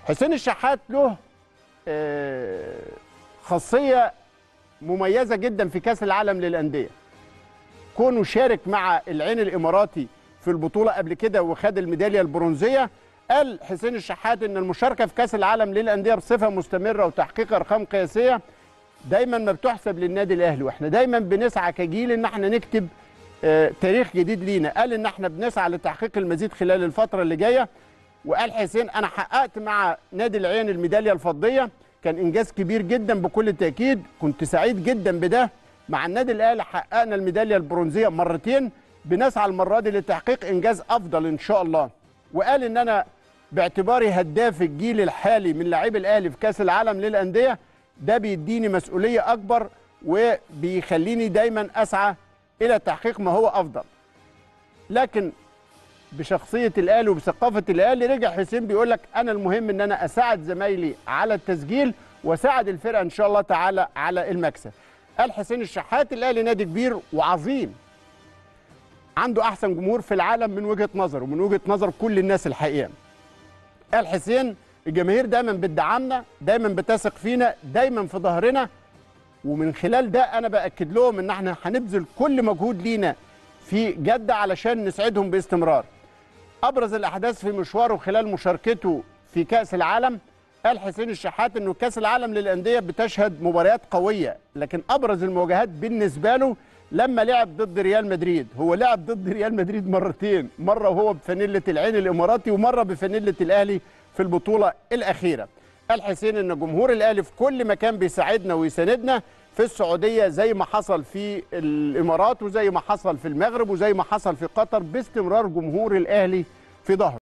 حسين الشحات له آه، خاصيه مميزه جدا في كاس العالم للانديه كونه شارك مع العين الاماراتي في البطوله قبل كده وخد الميداليه البرونزيه قال حسين الشحات ان المشاركه في كاس العالم للانديه بصفه مستمره وتحقيق ارقام قياسيه دايما ما بتحسب للنادي الاهلي واحنا دايما بنسعى كجيل ان احنا نكتب آه، تاريخ جديد لينا قال ان احنا بنسعى لتحقيق المزيد خلال الفتره اللي جايه وقال حسين انا حققت مع نادي العين الميداليه الفضيه كان انجاز كبير جدا بكل تاكيد كنت سعيد جدا بده مع النادي الاهلي حققنا الميداليه البرونزيه مرتين بنسعى المره دي لتحقيق انجاز افضل ان شاء الله وقال ان انا باعتباري هداف الجيل الحالي من لاعبي الاهلي في كاس العالم للانديه ده بيديني مسؤوليه اكبر وبيخليني دايما اسعى الى تحقيق ما هو افضل لكن بشخصيه الاهلي وبثقافه الاهلي رجع حسين بيقول لك انا المهم ان انا اساعد زمايلي على التسجيل واساعد الفرقه ان شاء الله تعالى على المكسب قال حسين الشحات الاهلي نادي كبير وعظيم عنده احسن جمهور في العالم من وجهه نظره ومن وجهه نظر كل الناس الحقيقه قال حسين الجماهير دايما بتدعمنا دايما بتثق فينا دايما في ظهرنا ومن خلال ده انا باكد لهم ان احنا هنبذل كل مجهود لينا في جده علشان نسعدهم باستمرار ابرز الاحداث في مشواره خلال مشاركته في كاس العالم قال حسين الشحات انه كاس العالم للانديه بتشهد مباريات قويه لكن ابرز المواجهات بالنسبه له لما لعب ضد ريال مدريد هو لعب ضد ريال مدريد مرتين مره وهو بفانيله العين الاماراتي ومره بفانيله الاهلي في البطوله الاخيره قال حسين ان جمهور الاهلي في كل مكان بيساعدنا ويساندنا في السعوديه زي ما حصل في الامارات وزي ما حصل في المغرب وزي ما حصل في قطر باستمرار جمهور الاهلي في ظهره